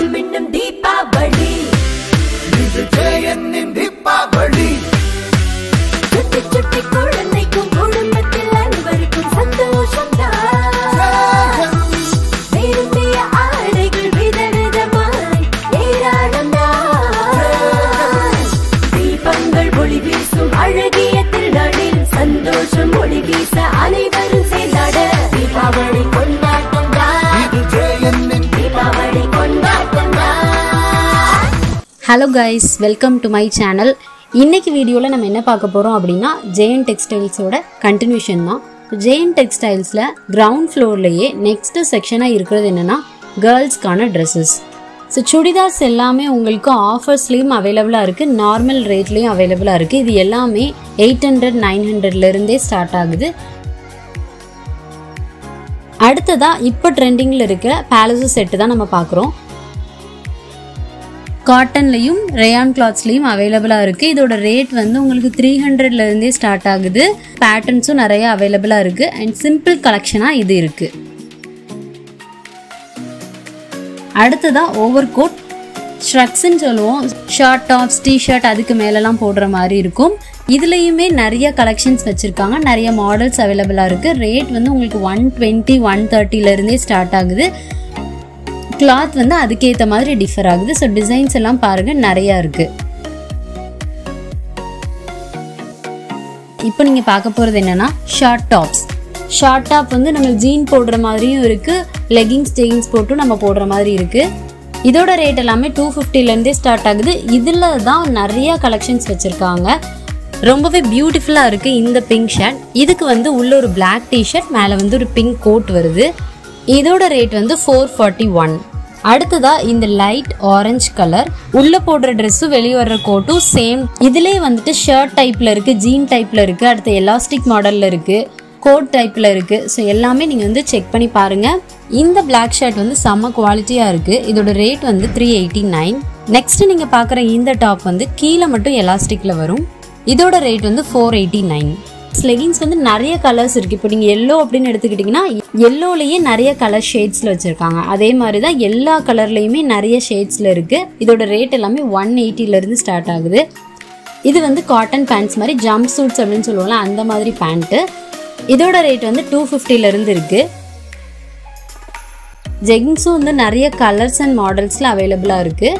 மின்னும் தீபாவளி இது ஜெயனின் தீபாவளி சுட்டி சுட்டி குழந்தைக்கும் குடும்பத்தில் அனைவருக்கும் சந்தோஷம் விரும்பிய ஆடைகள் விதவிதமாய் ஏராளம் தீபங்கள் ஒளி வீசும் அழகிய திருநாளில் சந்தோஷம் ஒளி வீச அனைவரும் சேர்ந்தாட தீபாவளி கொண்டாட்டம் இது ஜெயனின் தீபாவளி கொண்டாட்டம் hello guys welcome to my channel இன்னைக்கு வீடியோவில் நம்ம என்ன பார்க்க போகிறோம் அப்படின்னா ஜெயன் டெக்ஸ்டைல்ஸோட கண்டினியூஷன் தான் ஜெயன் டெக்ஸ்டைல்ஸில் கிரவுண்ட் ஃப்ளோர்லேயே நெக்ஸ்ட் செக்ஷனாக இருக்கிறது என்னென்னா கேர்ள்ஸ்க்கான ட்ரெஸ்ஸஸ் ஸோ சுடிதார்ஸ் எல்லாமே உங்களுக்கு ஆஃபர்ஸ்லேயும் அவைலபிளாக இருக்குது நார்மல் ரேட்லேயும் அவைலபிளாக இருக்குது இது எல்லாமே எயிட் ஹண்ட்ரட் நைன் ஹண்ட்ரட்லேருந்தே ஸ்டார்ட் ஆகுது அடுத்ததா இப்போ ட்ரெண்டிங்கில் இருக்கிற பேலசோ செட்டு தான் நம்ம பார்க்குறோம் காட்டன்லையும் ரேயான் கிளாத்ஸ்லையும் அவைலபிளாக இருக்குது இதோட ரேட் வந்து உங்களுக்கு த்ரீ ஹண்ட்ரட்லேருந்தே ஸ்டார்ட் ஆகுது பேட்டர்ன்ஸும் நிறைய அவைலபிளாக இருக்குது அண்ட் சிம்பிள் கலெக்ஷனாக இது இருக்குது அடுத்ததா ஓவர் கோட் ஷ்ரக்ஸ்ன்னு சொல்லுவோம் ஷார்ட் டாப்ஸ் டிஷர்ட் அதுக்கு மேலெல்லாம் போடுற மாதிரி இருக்கும் இதுலேயுமே நிறைய கலெக்ஷன்ஸ் வச்சுருக்காங்க நிறைய மாடல்ஸ் அவைலபிளாக இருக்குது ரேட் வந்து உங்களுக்கு ஒன் டுவெண்ட்டி ஒன் தேர்ட்டிலேருந்தே ஸ்டார்ட் ஆகுது கிளாத் வந்து அதுக்கேற்ற மாதிரி டிஃபர் ஆகுது ஸோ டிசைன்ஸ் எல்லாம் பாருங்க நிறையா இருக்கு இப்போ நீங்கள் பார்க்க போகிறது என்னன்னா ஷார்ட் டாப்ஸ் ஷார்ட் டாப் வந்து நம்ம ஜீன் போடுற மாதிரியும் இருக்கு லெகிங்ஸ் ஜெகிங்ஸ் போட்டும் நம்ம போடுற மாதிரி இருக்கு இதோட ரேட் எல்லாமே டூ ஃபிஃப்டிலேருந்தே ஸ்டார்ட் ஆகுது இதில் தான் நிறைய கலெக்ஷன்ஸ் வச்சுருக்காங்க ரொம்பவே பியூட்டிஃபுல்லாக இருக்குது இந்த பிங்க் ஷர்ட் இதுக்கு வந்து உள்ள ஒரு பிளாக் டிஷர்ட் மேலே வந்து ஒரு பிங்க் கோட் வருது இதோட ரேட் வந்து ஃபோர் ஃபார்ட்டி ஒன் அடுத்ததா இந்த லைட் ஆரஞ்சு கலர் உள்ள போடுற ட்ரெஸ்ஸும் வெளியே வர்ற கோட்டும் சேம் இதுலயே வந்துட்டு ஷர்ட் டைப்ல இருக்கு ஜீன் டைப்ல இருக்கு அடுத்து எலாஸ்டிக் மாடல்ல இருக்கு கோட் டைப்ல இருக்கு ஸோ எல்லாமே நீங்க வந்து செக் பண்ணி பாருங்க இந்த பிளாக் ஷர்ட் வந்து செம்ம குவாலிட்டியா இருக்கு இதோட ரேட் வந்து த்ரீ எயிட்டி நைன் நெக்ஸ்ட் நீங்க பாக்குற இந்த டாப் வந்து கீழே மட்டும் எலாஸ்டிக்ல வரும் இதோட ரேட் வந்து ஃபோர் எயிட்டி நைன் லெகின்ஸ் வந்து நிறைய கலர்ஸ் இருக்கு இப்போ நீங்க எல்லோ அப்படின்னு எடுத்துக்கிட்டிங்கன்னா எல்லோலயே நிறைய கலர் ஷேட்ஸ்ல வச்சிருக்காங்க அதே மாதிரி தான் எல்லா கலர்லயுமே நிறைய ஷேட்ஸ்ல இருக்கு இதோட ரேட் எல்லாமே ஒன் எயிட்டில இருந்து ஸ்டார்ட் ஆகுது இது வந்து காட்டன் பேண்ட்ஸ் மாதிரி ஜம்ப் சூட்ஸ் அப்படின்னு சொல்லுவோம்ல அந்த மாதிரி பேண்ட்டு இதோட ரேட் வந்து டூ ஃபிஃப்டில இருந்து இருக்கு ஜெகின்ஸும் வந்து நிறைய கலர்ஸ் அண்ட் மாடல்ஸ்ல அவைலபிளா இருக்கு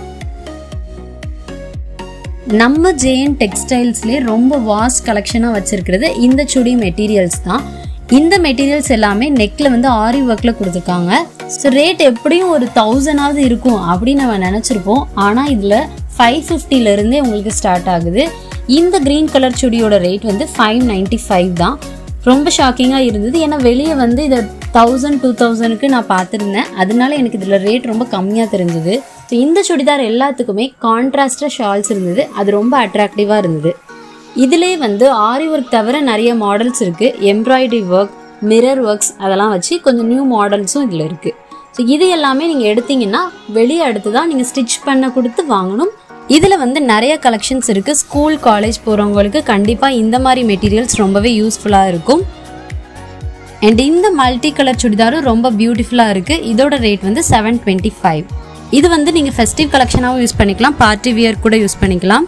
நம்ம ஜேஎன் டெக்ஸ்டைல்ஸ்லேயே ரொம்ப வாஸ்ட் கலெக்ஷனாக வச்சிருக்கிறது இந்த சுடி மெட்டீரியல்ஸ் தான் இந்த மெட்டீரியல்ஸ் எல்லாமே நெக்கில் வந்து ஆரி ஒர்க்கில் கொடுத்துருக்காங்க ஸோ ரேட் எப்படியும் ஒரு தௌசண்டாவது இருக்கும் அப்படின்னு நம்ம நினச்சிருப்போம் ஆனால் இதில் ஃபைவ் ஃபிஃப்டிலேருந்தே உங்களுக்கு ஸ்டார்ட் ஆகுது இந்த க்ரீன் கலர் சுடியோட ரேட் வந்து ஃபைவ் நைன்ட்டி ஃபைவ் தான் ரொம்ப ஷாக்கிங்காக இருந்தது ஏன்னா வெளியே வந்து இதை தௌசண்ட் டூ தௌசண்ட்க்கு நான் பார்த்துருந்தேன் அதனால எனக்கு இதில் ரேட் ரொம்ப கம்மியாக தெரிஞ்சது ஸோ இந்த சுடிதார் எல்லாத்துக்குமே கான்ட்ராஸ்டாக ஷால்ஸ் இருந்தது அது ரொம்ப அட்ராக்டிவாக இருந்தது இதிலே வந்து ஆரி ஒர்க் தவிர நிறைய மாடல்ஸ் இருக்குது எம்ப்ராய்டரி ஒர்க் மிரர் ஒர்க்ஸ் அதெல்லாம் வச்சு கொஞ்சம் நியூ மாடல்ஸும் இதில் இருக்குது ஸோ இது எல்லாமே நீங்கள் எடுத்தீங்கன்னா வெளியே அடுத்து தான் நீங்கள் ஸ்டிச் பண்ண கொடுத்து வாங்கணும் இதில் வந்து நிறைய கலெக்ஷன்ஸ் இருக்குது ஸ்கூல் காலேஜ் போகிறவங்களுக்கு கண்டிப்பாக இந்த மாதிரி மெட்டீரியல்ஸ் ரொம்பவே யூஸ்ஃபுல்லாக இருக்கும் அண்ட் இந்த மல்டி கலர் சுடிதாரும் ரொம்ப பியூட்டிஃபுல்லாக இருக்குது இதோட ரேட் வந்து செவன் டுவெண்ட்டி ஃபைவ் இது வந்து நீங்கள் ஃபெஸ்டிவ் கலெக்ஷனாகவும் யூஸ் பண்ணிக்கலாம் பார்ட்டி வியர் கூட யூஸ் பண்ணிக்கலாம்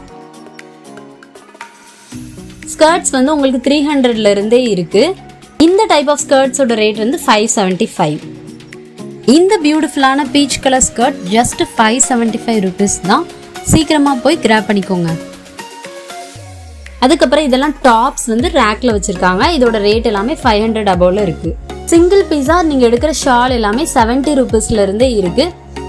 ஸ்கர்ட்ஸ் வந்து உங்களுக்கு த்ரீ ஹண்ட்ரட்ல இருந்தே இருக்கு இந்த டைப் ஆஃப் ஸ்கர்ட்ஸோட ரேட் வந்து ஃபைவ் செவன்ட்டி ஃபைவ் இந்த பியூட்டிஃபுல்லான peach colour skirt just five seventy five rupees தான் சீக்கிரமாக போய் கிராப் பண்ணிக்கோங்க அதுக்கப்புறம் இதெல்லாம் டாப்ஸ் வந்து ரேக்ல வச்சிருக்காங்க இதோட ரேட் எல்லாமே ஃபைவ் ஹண்ட்ரட் அபோவ்ல இருக்கு சிங்கிள் பீஸா நீங்க எடுக்கிற ஷால் எல்லாமே செவன்ட்டி ருபீஸ்ல இருந்தே இருக்கு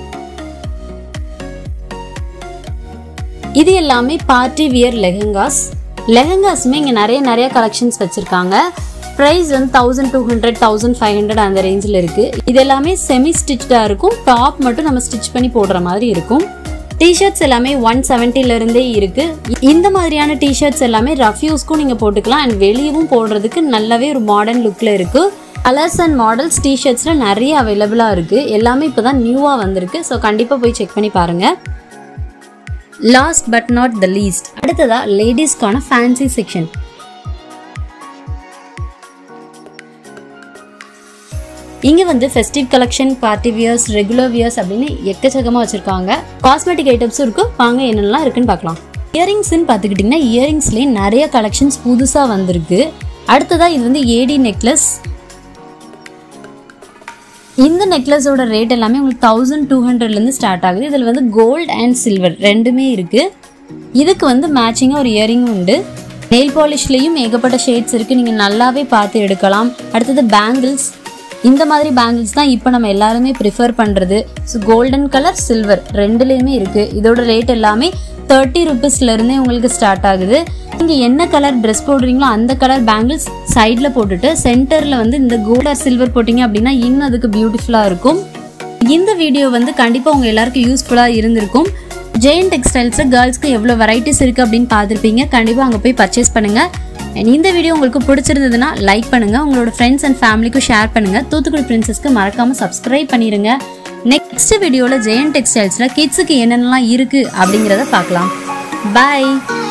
இது எல்லாமே பார்ட்டி வியர் லெஹங்காஸ் லெஹங்காஸுமே இங்கே நிறைய நிறைய கலெக்ஷன்ஸ் வச்சுருக்காங்க ப்ரைஸ் வந்து thousand two hundred thousand five hundred அந்த ரேஞ்சில் இருக்குது இது எல்லாமே செமி ஸ்டிச்டாக இருக்கும் டாப் மட்டும் நம்ம ஸ்டிச் பண்ணி போடுற மாதிரி இருக்கும் டிஷர்ட்ஸ் எல்லாமே ஒன் இருந்தே இருக்கு இந்த மாதிரியான டிஷர்ட்ஸ் எல்லாமே ரஃப் யூஸ்க்கும் நீங்கள் போட்டுக்கலாம் அண்ட் வெளியவும் போடுறதுக்கு நல்லாவே ஒரு மாடர்ன் லுக்கில் இருக்குது கலர்ஸ் அண்ட் மாடல்ஸ் டிஷர்ட்ஸில் நிறைய அவைலபிளாக இருக்குது எல்லாமே இப்போ தான் நியூவாக வந்திருக்கு ஸோ கண்டிப்பாக போய் செக் பண்ணி பாருங்கள் last but not the least அடுத்ததா லேடிஸ்க்கான ஃபேன்சி செக்ஷன் இங்கே வந்து festive collection party wears regular wears அப்படின்னு எக்கச்சக்கமாக வச்சுருக்காங்க காஸ்மெட்டிக் ஐட்டம்ஸும் இருக்குது வாங்க என்னென்னலாம் இருக்குன்னு பார்க்கலாம் இயரிங்ஸ்ன்னு பார்த்துக்கிட்டிங்கன்னா இயரிங்ஸ்லேயே நிறைய கலெக்ஷன்ஸ் புதுசாக வந்திருக்கு அடுத்ததாக இது வந்து ஏடி நெக்லஸ் இந்த நெக்லஸோட ரேட் எல்லாமே உங்களுக்கு தௌசண்ட் டூ ஹண்ட்ரட்லேருந்து ஸ்டார்ட் ஆகுது இதில் வந்து கோல்ட் அண்ட் சில்வர் ரெண்டுமே இருக்குது இதுக்கு வந்து மேட்சிங்காக ஒரு இயரிங்கும் உண்டு நெயில் பாலிஷ்லேயும் ஏகப்பட்ட ஷேட்ஸ் இருக்குது நீங்கள் நல்லாவே பார்த்து எடுக்கலாம் அடுத்தது பேங்கிள்ஸ் இந்த மாதிரி பேங்கிள்ஸ் தான் இப்போ நம்ம எல்லாருமே ப்ரிஃபர் பண்ணுறது ஸோ கோல்டன் கலர் சில்வர் ரெண்டுலேயுமே இருக்குது இதோட ரேட் எல்லாமே தேர்ட்டி ருபீஸ்லேருந்தே உங்களுக்கு ஸ்டார்ட் ஆகுது நீங்கள் என்ன கலர் ட்ரெஸ் போடுறீங்களோ அந்த கலர் பேங்கிள்ஸ் சைடில் போட்டுட்டு சென்டரில் வந்து இந்த கோல்ட் சில்வர் போட்டிங்க அப்படின்னா இன்னும் அதுக்கு பியூட்டிஃபுல்லாக இருக்கும் இந்த வீடியோ வந்து கண்டிப்பாக உங்கள் எல்லாருக்கும் யூஸ்ஃபுல்லாக இருந்திருக்கும் ஜெயின் டெக்ஸ்டைல்ஸில் கேர்ள்ஸ்க்கு எவ்வளோ வெரைட்டிஸ் இருக்குது அப்படின்னு பார்த்துருப்பீங்க கண்டிப்பாக அங்கே போய் பர்ச்சேஸ் பண்ணுங்கள் And இந்த வீடியோ உங்களுக்கு பிடிச்சிருந்ததுன்னா லைக் பண்ணுங்கள் உங்களோட ஃப்ரெண்ட்ஸ் அண்ட் ஃபேமிலிக்கும் ஷேர் பண்ணுங்கள் தூத்துக்குடி பிரின்சஸ்க்கு மறக்காமல் சப்ஸ்கிரைப் பண்ணிடுங்க நெக்ஸ்ட் வீடியோவில் ஜெயன் டெக்ஸ்டைல்ஸில் கிட்ஸுக்கு என்னென்னலாம் இருக்குது அப்படிங்கிறத பார்க்கலாம் பாய்